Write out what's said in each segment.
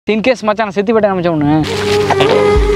In case மச்சான் நான் செத்து போயிட்டேன் மச்சான் ஒன்று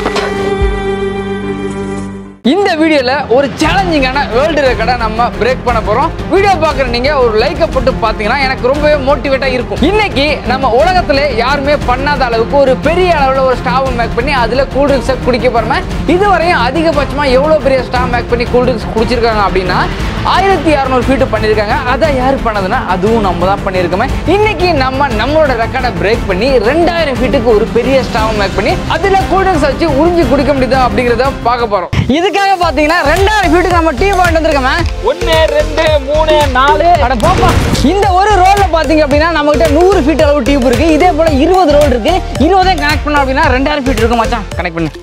இந்த வீடியோவில் ஒரு சேலஞ்சிங்கான வேர்ல்டு ரெக்கார்டை நம்ம பிரேக் பண்ண போகிறோம் வீடியோ பார்க்குற நீங்கள் ஒரு லைக்கை போட்டு பார்த்தீங்கன்னா எனக்கு ரொம்பவே மோட்டிவேட்டாக இருக்கும் இன்னைக்கு நம்ம உலகத்தில் யாருமே பண்ணாத அளவுக்கு ஒரு பெரிய அளவில் ஒரு ஸ்டாவை மேக் பண்ணி அதில் கூல் ட்ரிங்க்ஸை குடிக்க போகிறோமே இதுவரையும் அதிகபட்சமாக எவ்வளோ பெரிய ஸ்டாவ் மேக் பண்ணி கூல் ட்ரிங்க்ஸ் குடிச்சிருக்காங்க அப்படின்னா ஆயிரத்தி இரநூறு ஃபீட்டு பண்ணியிருக்காங்க அதை யார் பண்ணதுன்னா அதுவும் நம்ம தான் பண்ணியிருக்கோமே இன்னைக்கு நம்ம நம்மளோட ரெக்கார்டை பிரேக் பண்ணி ரெண்டாயிரம் ஃபீட்டுக்கு ஒரு பெரிய ஸ்டாவ் மேக் பண்ணி அதில் கூல் ட்ரிங்க்ஸ் வச்சு உறிஞ்சி குடிக்க முடியுதா அப்படிங்கிறத பார்க்க போகிறோம் இதுக்காக பார்த்தீங்கன்னா ரெண்டாயிரம் ஃபீட்டுக்கு நம்ம டீ பாயிண்ட் வந்திருக்கோமே ஒன்னு ரெண்டு மூணு நாலு அட பாப்பா இந்த ஒரு ரோல்ல பாத்தீங்க அப்படின்னா நம்ம கிட்ட நூறு ஃபீட் அளவு டியூப் இருக்கு இதே போல இருபது ரோல் இருக்கு இருபதையும் கனெக்ட் பண்ணோம் அப்படின்னா ரெண்டாயிரம் ஃபீட் இருக்கு மச்சான் கனெக்ட் பண்ணு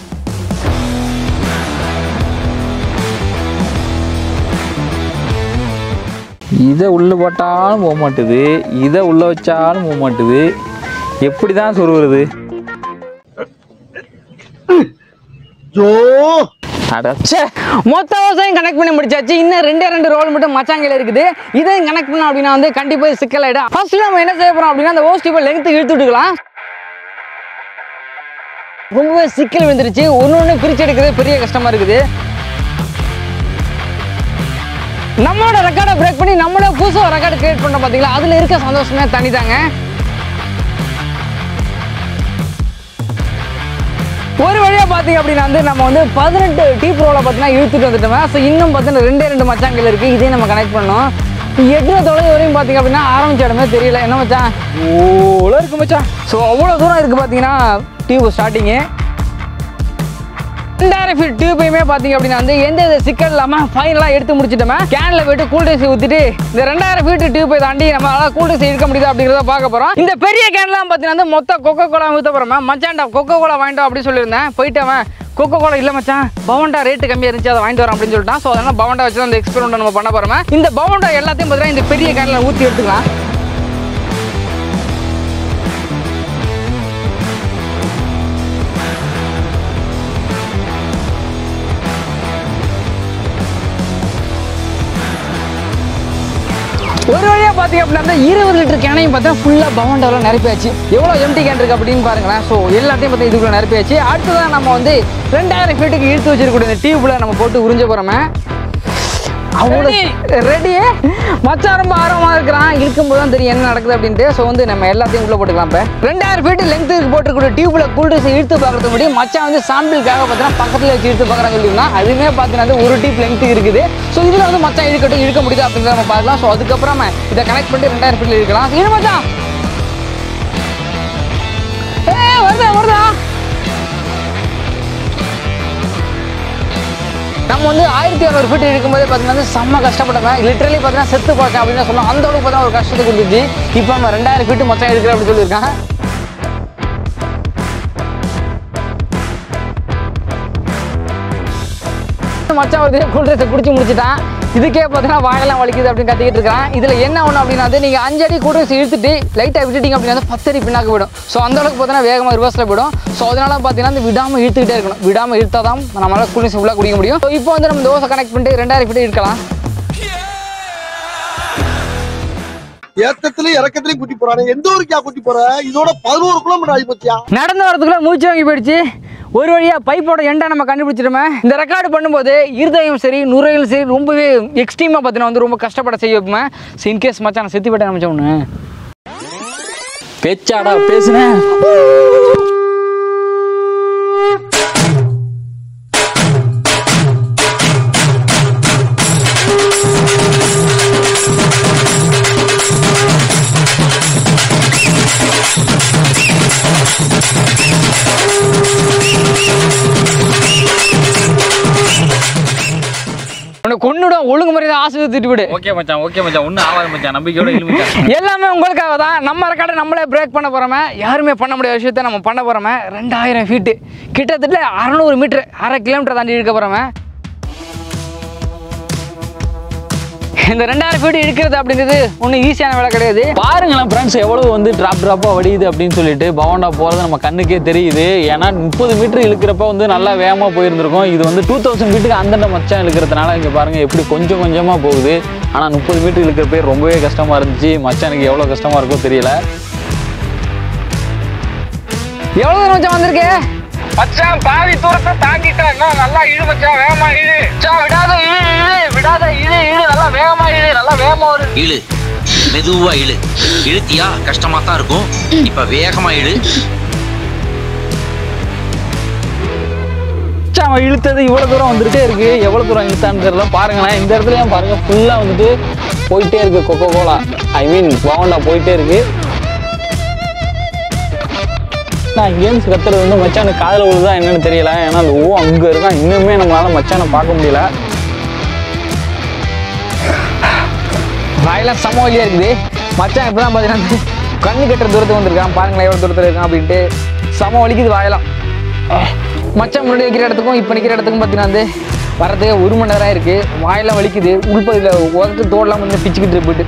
இதை உள்ள போட்டாலும் போக மாட்டுது இதை உள்ள வச்சாலும் போக மாட்டுது எப்படி தான் சொருவுறது அடச்சே மொத்த விவசாயம் கனெக்ட் பண்ணி முடிச்சாச்சு இன்னும் ரெண்டே ரெண்டு ரோல் மட்டும் மச்சாங்கையில் இருக்குது இதையும் கனெக்ட் பண்ணோம் அப்படின்னா வந்து கண்டிப்பாக சிக்கல் ஆயிடும் ஃபர்ஸ்ட் நம்ம என்ன செய்ய போறோம் அப்படின்னா அந்த ஓஸ்ட் இப்போ லெங்க் இழுத்து விட்டுக்கலாம் ரொம்பவே சிக்கல் வந்துருச்சு ஒன்று ஒன்று பிரிச்சு எடுக்கிறது பெரிய கஷ்டமா இருக்குது நம்மளோட ரெக்கார்டை பிரேக் பண்ணி நம்மளே புதுசாக ரெக்கார்டு கிரியேட் பண்ணோம் பார்த்தீங்களா அதில் இருக்க சந்தோஷமே தனிதாங்க ஒரு வழியாக பார்த்தீங்க அப்படின்னா வந்து நம்ம வந்து பதினெட்டு டீ ப்ரோவில் பார்த்தீங்கன்னா இழுத்துட்டு வந்துட்டோம் ஸோ இன்னும் பார்த்தீங்கன்னா ரெண்டே ரெண்டு மச்சாங்கள் இருக்குது இதே நம்ம கனெக்ட் பண்ணோம் எட்டு தொலைவு வரையும் பார்த்தீங்க அப்படின்னா ஆரம்பிச்ச இடமே தெரியல என்ன மச்சான் ஓல இருக்கு மச்சான் ஸோ அவ்வளோ தூரம் இருக்குது பார்த்தீங்கன்னா டியூப் ஸ்டார்டிங்கு ரெண்டாயிரம் ஃபீட் டியூப்பையுமே பார்த்தீங்க அப்படின்னா வந்து எந்த வித சிக்கல் இல்லாமல் ஃபைனலாக எடுத்து முடிச்சிட்டோமே கேனில் போயிட்டு கூல் ட்ரிங்க்ஸ் ஊற்றிட்டு இந்த ரெண்டாயிரம் ஃபீட் டியூப்பை தாண்டி நம்மளால கூல் ட்ரிங்க்ஸ் எடுக்க முடியுது அப்படிங்கிறத பார்க்க போகிறோம் இந்த பெரிய கேன்லாம் பார்த்தீங்கன்னா வந்து மொத்த கொக்கோ கோலா ஊற்ற போகிறோம் மச்சான்டா கொக்கோ கோலா வாங்கிட்டோம் அப்படின்னு சொல்லியிருந்தேன் போயிட்டவன் கொக்கோ கோலா இல்லை மச்சான் பவண்டா ரேட்டு கம்மியாக இருந்துச்சு அதை வாங்கிட்டு வரோம் அப்படின்னு சொல்லிட்டான் ஸோ அதனால் பவண்டா வச்சு தான் இந்த எக்ஸ்பெரிமெண்ட் நம்ம பண்ண போகிறோம் இந்த பவண்டா எல்லாத்தையும் பார்த்தீங்கன்னா இந்த பெரிய கேனில் ஊற்றி எடுத்துக்கலாம் ஒரு வழியாக பார்த்தீங்க அப்படின்னா அந்த இருபது லிட்டர் கேனையும் பார்த்தா ஃபுல்லாக பவண்டாவில் நிரப்பியாச்சு எவ்வளோ எம்டி கேன் இருக்கு அப்படின்னு பாருங்களேன் ஸோ எல்லாத்தையும் பார்த்தா இதுக்குள்ள நிரப்பியாச்சு அடுத்ததான் நம்ம வந்து ரெண்டாயிரம் ஃபீட்டுக்கு இழுத்து வச்சிருக்கக்கூடிய இந்த டியூப்ல நம்ம போட்டு உறிஞ்ச போகிறோமே அவ்வளோ ரெடி மச்சான் ரொம்ப ஆர்வமாக இருக்கிறான் இருக்கும்போது தான் தெரியும் என்ன நடக்குது அப்படின்ட்டு ஸோ வந்து நம்ம எல்லாத்தையும் உள்ளே போட்டுக்கலாம் இப்போ ரெண்டாயிரம் ஃபீட் லெங்த்துக்கு போட்டுக்கூடிய டியூப்ல கூல்ட்ரிங்ஸ் இழுத்து பார்க்கறது முடியும் மச்சான் வந்து சாம்பிளுக்காக பார்த்தீங்கன்னா பக்கத்தில் வச்சு இழுத்து பார்க்குறாங்க சொல்லிங்கன்னா அதுவுமே பார்த்தீங்கன்னா வந்து ஒரு டியூப் லெங்க் இருக்குது ஸோ இதில் வந்து மச்சான் இழுக்கட்டும் இழுக்க முடியுது அப்படின்றத நம்ம பார்க்கலாம் ஸோ அதுக்கப்புறம் நம்ம இதை கனெக்ட் பண்ணிட்டு ரெண்டாயிரம் ஃபீட்ல இழுக்கலாம் இது மச்சான் ஏ வருதா வருதா நம்ம வந்து ஆயிரத்தி இரநூறு ஃபீட் இருக்கும்போது பார்த்தீங்கன்னா வந்து செம்ம கஷ்டப்பட்டவன் லிட்டரலி பார்த்தீங்கன்னா செத்து போச்சேன் அப்படின்னு சொல்லலாம் அந்த அளவுக்கு பார்த்தா ஒரு கஷ்டத்தை கொடுத்துச்சு இப்போ நம்ம ரெண்டாயிரம் ஃபீட்டு மொத்தம் எடுக்கிற அப்படின்னு சொல்லியிருக்கான் மச்சான் ஒரு கூல் ட்ரிங்க்ஸை குடிச்சு முடிச்சிட்டான் இதுக்கே பார்த்தீங்கன்னா வாயெல்லாம் வலிக்குது அப்படின்னு கத்திக்கிட்டு இருக்கான் இதில் என்ன ஒன்று அப்படின்னா வந்து நீங்கள் அஞ்சு அடி கூல் ட்ரிங்க்ஸ் இழுத்துட்டு லைட்டாக விட்டுட்டீங்க அப்படின்னா வந்து பத்து அடி பின்னாக்கு போயிடும் ஸோ அந்த அளவுக்கு பார்த்தீங்கன்னா வேகமாக ரிவர்ஸில் போயிடும் ஸோ அதனால பார்த்தீங்கன்னா வந்து விடாமல் இழுத்துக்கிட்டே இருக்கணும் விடாமல் இழுத்தா தான் நம்மளால கூல் ட்ரிங்க்ஸ் ஃபுல்லாக குடிக்க முடியும் ஸோ இப்போ வந்து நம்ம தோசை கனெக்ட் பண்ணிட்டு ரெண்டாயிரம் ஃபீட் இருக்கலாம் ஏத்தத்திலயும் இறக்கத்திலயும் கூட்டி போறானே எந்த ஊருக்கா கூட்டி போற இதோட பதினோரு கிலோமீட்டர் ஆகி போச்சியா நடந்து வரதுக்குள்ள மூச்சு வாங்கி போயிடுச்சு ஒரு வழியா பைப்போட எண்டை நம்ம கண்டுபிடிச்சிட்டோமே இந்த ரெக்கார்டு பண்ணும்போது இருதயம் சரி நுரையும் சரி ரொம்பவே எக்ஸ்ட்ரீமாக பார்த்தீங்கன்னா வந்து ரொம்ப கஷ்டப்பட செய்ய வைப்பேன் ஸோ இன்கேஸ் மச்சான் நான் செத்து போயிட்டேன் மச்சான் ஒன்று பேச்சாடா பேசுனேன் உன்னை கொன்னுடும் ஒழுங்கு முறை தான் ஆஸ்பத்திரி விடு ஓகே மச்சான் ஓகே மச்சான் ஒன்றும் ஆகாது மச்சான் நம்பிக்கையோட இரு மச்சான் எல்லாமே உங்களுக்காக தான் நம்ம ரெக்கார்டை நம்மளே பிரேக் பண்ண போகிறோமே யாருமே பண்ண முடியாத விஷயத்த நம்ம பண்ண போகிறோமே ரெண்டாயிரம் ஃபீட்டு கிட்டத்தட்ட அறநூறு மீட்ரு அரை கிலோமீட்டர் தாண்டி இழுக்க போகிறோமே இந்த ரெண்டாயிரம் ஃபீட் இருக்கிறது அப்படிங்கிறது ஒன்றும் ஈஸியான வேலை கிடையாது பாருங்களேன் ஃப்ரெண்ட்ஸ் எவ்வளவு வந்து ட்ராப் ட்ராப்பாக வடியுது அப்படின்னு சொல்லிட்டு பவண்டா போகிறது நம்ம கண்ணுக்கே தெரியுது ஏன்னா முப்பது மீட்டர் இழுக்கிறப்ப வந்து நல்லா வேகமாக போயிருந்திருக்கும் இது வந்து டூ தௌசண்ட் மீட்டருக்கு அந்தண்ட மச்சான் இழுக்கிறதுனால இங்கே பாருங்கள் எப்படி கொஞ்சம் கொஞ்சமாக போகுது ஆனால் முப்பது மீட்டர் இழுக்கிறப்பே ரொம்பவே கஷ்டமாக இருந்துச்சு மச்சானுக்கு எவ்வளோ கஷ்டமாக இருக்கோ தெரியல எவ்வளவு தூரம் மச்சான் வந்திருக்கு மச்சான் பாதி தூரத்தை தாண்டிட்டேன் இன்னும் நல்லா இழு மச்சான் வேகமா இழு மச்சான் விடாத இழு இழு விடாத இழு இழு நல்லா வேகமா இழு நல்லா வேகமா ஒரு இழு மெதுவா இழு இழுத்தியா கஷ்டமா தான் இருக்கும் இப்ப வேகமா இழு மச்சான் அவன் இழுத்தது இவ்வளோ தூரம் வந்துட்டே இருக்கு எவ்வளோ தூரம் இழுத்தான்னு தெரியல பாருங்களேன் இந்த இடத்துலயும் பாருங்க ஃபுல்லாக வந்துட்டு போயிட்டே இருக்கு கொக்கோ கோலா ஐ மீன் பவண்டா போயிட்டே இருக்கு நான் கேம்ஸ் கத்துறது வந்து மச்சானுக்கு காதில் விழுதா என்னன்னு தெரியல ஏன்னா அந்த ஓ அங்கே இருக்கான் இன்னுமே நம்மளால மச்சானை பார்க்க முடியல வாயெல்லாம் செம வழியா இருக்குது மச்சான் இப்பதான் பார்த்தீங்கன்னா கண்ணு கட்டுற தூரத்துக்கு வந்திருக்கான் பாருங்களேன் எவ்வளோ தூரத்தில் இருக்கான் அப்படின்ட்டு செம வலிக்குது வாயெல்லாம் அஹ். மச்சான் முன்னாடி வைக்கிற இடத்துக்கும் இப்போ நிற்கிற இடத்துக்கும் பார்த்தீங்கன்னா வந்து வரதுக்கு ஒரு மணி நேரம் இருக்கு வாயெல்லாம் வலிக்குது உள்பகுதியில் உதட்டு தோடலாம் வந்து பிச்சுக்கிட்டு போயிட்டு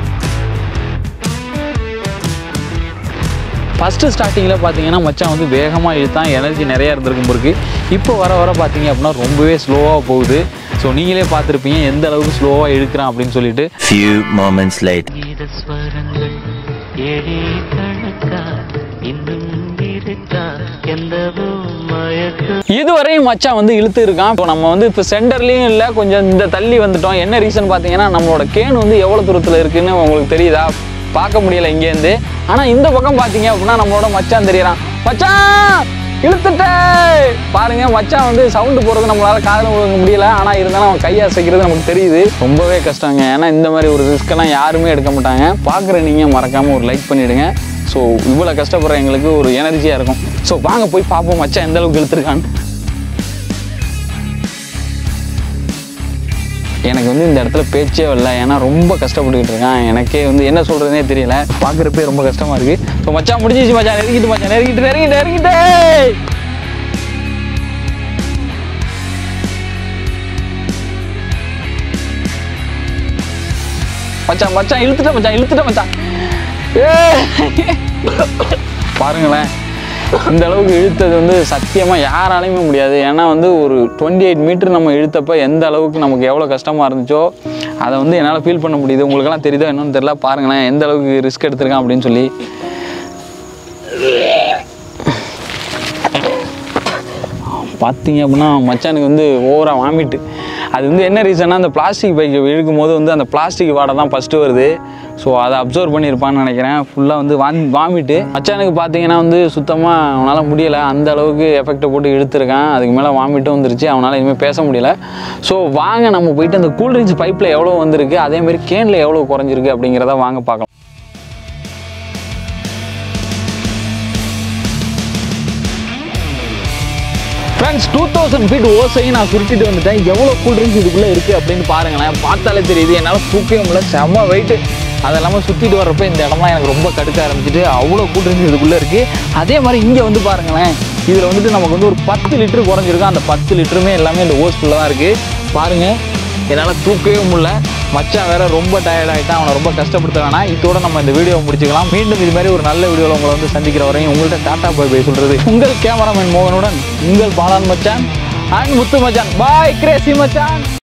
ஃபஸ்ட்டு ஸ்டார்டிங்கில் பார்த்தீங்கன்னா மச்சான் வந்து வேகமாக இழுத்தான் எனர்ஜி நிறையா இருந்திருக்கும் பொருக்கு இப்போ வர வர பார்த்தீங்க அப்படின்னா ரொம்பவே ஸ்லோவாக போகுது ஸோ நீங்களே பார்த்துருப்பீங்க எந்த அளவுக்கு ஸ்லோவாக இழுக்கிறான் அப்படின்னு சொல்லிட்டு Few moments later. கீத ஸ்வரங்கள் ஏழே கணக்கா இன்னும் இருக்கா எந்தவோ மயக்கம் இதுவரையும் மச்சான் வந்து இழுத்து இருக்கான் இப்போ நம்ம வந்து இப்போ சென்டர்லேயும் இல்லை கொஞ்சம் இந்த தள்ளி வந்துட்டோம் என்ன ரீசன் பார்த்தீங்கன்னா நம்மளோட கேன் வந்து எவ்வளோ தூரத்தில் இருக்குன்னு உங்களுக்கு தெரியுதா பார்க்க முடியல இங்கேருந்து ஆனால் இந்த பக்கம் பார்த்தீங்க அப்படின்னா நம்மளோட மச்சான் தெரியறான் மச்சான் இழுத்துட்டே பாருங்க மச்சான் வந்து சவுண்டு போடுறது நம்மளால காதில் விழுங்க முடியல ஆனால் இருந்தாலும் அவன் கையை அசைக்கிறது நமக்கு தெரியுது ரொம்பவே கஷ்டங்க ஏன்னா இந்த மாதிரி ஒரு ரிஸ்க்கெல்லாம் யாருமே எடுக்க மாட்டாங்க பார்க்குற நீங்கள் மறக்காமல் ஒரு லைக் பண்ணிவிடுங்க ஸோ இவ்வளோ கஷ்டப்படுற எங்களுக்கு ஒரு எனர்ஜியாக இருக்கும் ஸோ வாங்க போய் பார்ப்போம் மச்சான் எந்த அளவுக்கு இழுத்துருக்கான்னு எனக்கு வந்து இந்த இடத்துல பேச்சே வரல ஏன்னா ரொம்ப கஷ்டப்பட்டுக்கிட்டு இருக்கான் எனக்கே வந்து என்ன சொல்கிறதுனே தெரியல பார்க்குறப்பே ரொம்ப கஷ்டமாக இருக்குது ஸோ மச்சான் முடிஞ்சிச்சு மச்சான் நெருங்கிட்டு மச்சான் நெருங்கிட்டு நெருங்கிட்டு நெருங்கிட்டு மச்சான் மச்சான் இழுத்துட்ட மச்சான் இழுத்துட்ட மச்சான் ஏய். பாருங்களேன் இந்த அளவுக்கு இழுத்தது வந்து சத்தியமாக யாராலையுமே முடியாது ஏன்னா வந்து ஒரு டுவெண்ட்டி எயிட் மீட்டர் நம்ம இழுத்தப்ப எந்த அளவுக்கு நமக்கு எவ்வளோ கஷ்டமாக இருந்துச்சோ அதை வந்து என்னால் ஃபீல் பண்ண முடியுது உங்களுக்கெல்லாம் தெரியுதோ என்னன்னு தெரியல பாருங்களேன் எந்த அளவுக்கு ரிஸ்க் எடுத்திருக்கான் அப்படின்னு சொல்லி பார்த்தீங்க அப்படின்னா மச்சானுக்கு வந்து ஓவராக வாமிட்டு அது வந்து என்ன ரீசன்னா அந்த பிளாஸ்டிக் பைக்கை இழுக்கும் போது வந்து அந்த பிளாஸ்டிக் வாடை தான் ஃபஸ்ட்டு வருது ஸோ அதை அப்சர்வ் பண்ணியிருப்பான்னு நினைக்கிறேன் ஃபுல்லாக வந்து வான் வாமிட்டு மச்சானுக்கு பார்த்தீங்கன்னா வந்து சுத்தமாக அவனால் முடியலை அந்த அளவுக்கு எஃபெக்டை போட்டு இழுத்துருக்கான் அதுக்கு மேலே வாமிட்டும் வந்துருச்சு அவனால் இனிமேல் பேச முடியல ஸோ வாங்க நம்ம போயிட்டு அந்த கூல்ட்ரிங்க்ஸ் பைப்பில் எவ்வளோ வந்திருக்கு அதேமாதிரி கேனில் எவ்வளோ குறைஞ்சிருக்கு அப்படிங்கிறத வாங்க பார்க்கலாம் ஃப்ரெண்ட்ஸ் டூ தௌசண்ட் ஃபீட் ஓசையும் நான் சுருட்டிட்டு வந்துட்டேன் எவ்வளோ கூல்ட்ரிங்க்ஸ் இதுக்குள்ளே இருக்குது அப்படின்னு பாருங்களேன் பார்த்தாலே தெரியுது என்னால் தூக்கவே முடியல செம்ம வெயிட்டு அது இல்லாமல் சுற்றிட்டு வர்றப்ப இந்த இடம்லாம் எனக்கு ரொம்ப கடுக்க ஆரம்பிச்சிட்டு அவ்வளோ கூல்ட்ரிங்க்ஸ் இதுக்குள்ளே இருக்குது அதே மாதிரி இங்கே வந்து பாருங்களேன் இதில் வந்துட்டு நமக்கு வந்து ஒரு பத்து லிட்டர் குறைஞ்சிருக்கும் அந்த பத்து லிட்டருமே எல்லாமே இந்த ஓஸ்குள்ளே தான் இருக்குது பாருங்கள் என்னால் தூக்கவே முடியல மச்சான் வேற ரொம்ப டயர்ட் ஆகிட்டான் அவனை ரொம்ப கஷ்டப்படுத்த வேணாம் இதோட நம்ம இந்த வீடியோவை முடிச்சுக்கலாம் மீண்டும் இது மாதிரி ஒரு நல்ல வீடியோவில் உங்களை வந்து சந்திக்கிற வரையும் உங்கள்கிட்ட டாட்டா பாய் போய் சொல்கிறது உங்கள் கேமராமேன் மோகனுடன் உங்கள் பாலான் மச்சான் அண்ட் முத்து மச்சான் பாய் கிரேசி மச்சான்